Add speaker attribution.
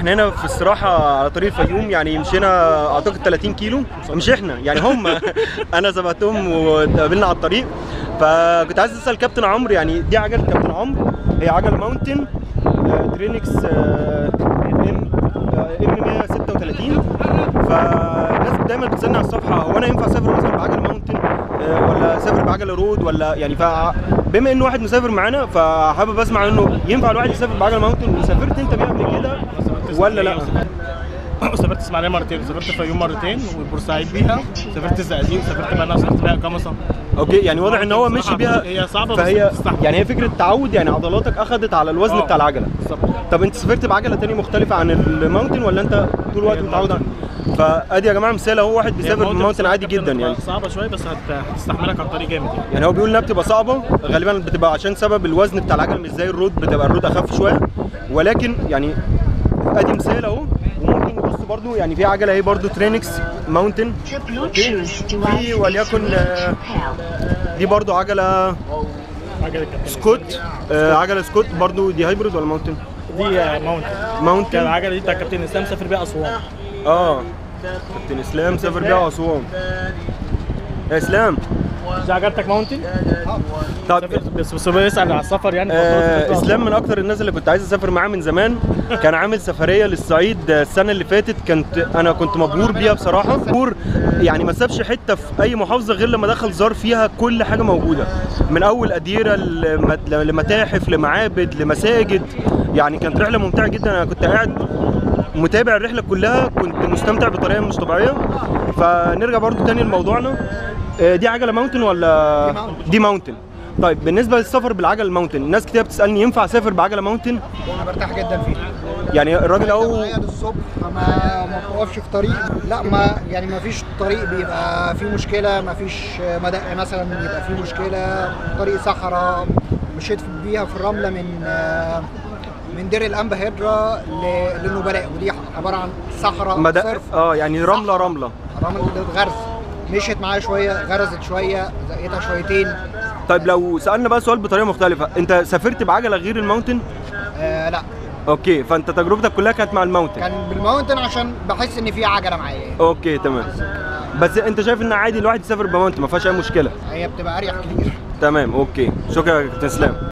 Speaker 1: احنا هنا في استراحه على طريق الفيوم يعني مشينا اعتقد 30 كيلو مش احنا يعني هم انا سبقتهم واتقابلنا على الطريق فكنت عايز اسال كابتن عمرو يعني دي عجله كابتن عمرو هي عجله ماونتن آه، ترينكس آه، ام آه، ام 136 فالناس دايما بتسالني على الصفحه هو انا ينفع اسافر مثلا بعجله ماونتن آه، ولا اسافر بعجله رود ولا يعني ف بما ان واحد مسافر معانا فحابب اسمع انه ينفع الواحد يسافر بعجله ماونتن وسافرت انت بيها قبل كده ولا لا؟
Speaker 2: سافرت اسماعيليه مرتين سافرت الفيوم مرتين وبورسعيد بيها سافرت الزقازيق وسافرت منها سافرت بيها جمصه
Speaker 1: اوكي يعني واضح ان هو مشي بيها
Speaker 2: هي صعبه بس
Speaker 1: فهي
Speaker 2: بتستحمل.
Speaker 1: يعني هي فكره تعود يعني عضلاتك اخذت على الوزن
Speaker 2: آه.
Speaker 1: بتاع العجله
Speaker 2: بالظبط
Speaker 1: طب انت سافرت بعجله تانية مختلفه عن الماونتن ولا انت طول الوقت
Speaker 2: هي
Speaker 1: متعود على فادي يا جماعه مثال اهو واحد بيسافر
Speaker 2: هي
Speaker 1: بالماونتن عادي
Speaker 2: بصراحة
Speaker 1: جدا يعني
Speaker 2: بتبقى صعبه شويه بس هت- هتستحملك على الطريق جامد يعني
Speaker 1: يعني هو بيقول انها بتبقى صعبه غالبا بتبقى عشان سبب الوزن بتاع العجل مش زي الرود بتبقى الرود اخف شويه ولكن يعني ادي مثال اهو وممكن نبص برضو يعني في عجله اهي برضو ترينكس ماونتن في وليكن آه، دي برضو عجله
Speaker 2: عجله الكابتن
Speaker 1: سكوت آه، عجله سكوت برضو دي هايبرد ولا ماونتن
Speaker 2: دي آه، ماونتن كان
Speaker 1: ماونتن
Speaker 2: العجله دي بتاع الكابتن اسلام سافر بيها اسوان
Speaker 1: اه كابتن اسلام سافر بيها اسوان يا اسلام
Speaker 2: دي عجلتك ماونتن
Speaker 1: طب
Speaker 2: سافرت بس بس هو يسال على السفر يعني
Speaker 1: آه
Speaker 2: فقلت له
Speaker 1: اسلام من اكتر الناس اللي كنت عايز اسافر معاه من زمان كان عامل سفريه للصعيد السنه اللي فاتت كنت انا كنت مبهور بيها بصراحه مبهور يعني ما سابش حته في اي محافظه غير لما دخل زار فيها كل حاجه موجوده من اول اديره لم- لمتاحف لمعابد لمساجد يعني كانت رحله ممتعه جدا انا كنت قاعد متابع الرحله كلها كنت مستمتع بطريقه مش طبيعيه فنرجع برضو تاني لموضوعنا آه، دي عجله ماونتن ولا دي ماونتن طيب بالنسبه للسفر بالعجله الماونتن ناس كتير بتسالني ينفع اسافر بعجله ماونتن
Speaker 3: انا برتاح جدا فيه
Speaker 1: يعني الراجل اهو
Speaker 3: قاعد الصبح ما ما بتقفش في طريق لا ما يعني ما فيش طريق بيبقى فيه مشكله ما فيش مدق مثلا بيبقى فيه مشكله طريق صحراء مشيت بيها في الرمله من آه، من دير الانبا هيدرا ل- للنبلاء ودي عباره عن صحراء
Speaker 1: مدى
Speaker 3: صرف
Speaker 1: اه يعني رمله رمله
Speaker 3: رمل غرز مشيت معايا شويه غرزت شويه زقيتها شويتين
Speaker 1: طيب لو سالنا بقى سؤال بطريقه مختلفه انت سافرت بعجله غير الماونتن
Speaker 3: آه لا
Speaker 1: اوكي فانت تجربتك كلها كانت مع الماونتن
Speaker 3: كان بالماونتن عشان بحس ان في عجله معايا
Speaker 1: اوكي تمام بس انت شايف ان عادي الواحد يسافر بماونتن ما فيهاش اي مشكله
Speaker 3: هي بتبقى اريح كتير
Speaker 1: تمام اوكي شكرا يا كابتن اسلام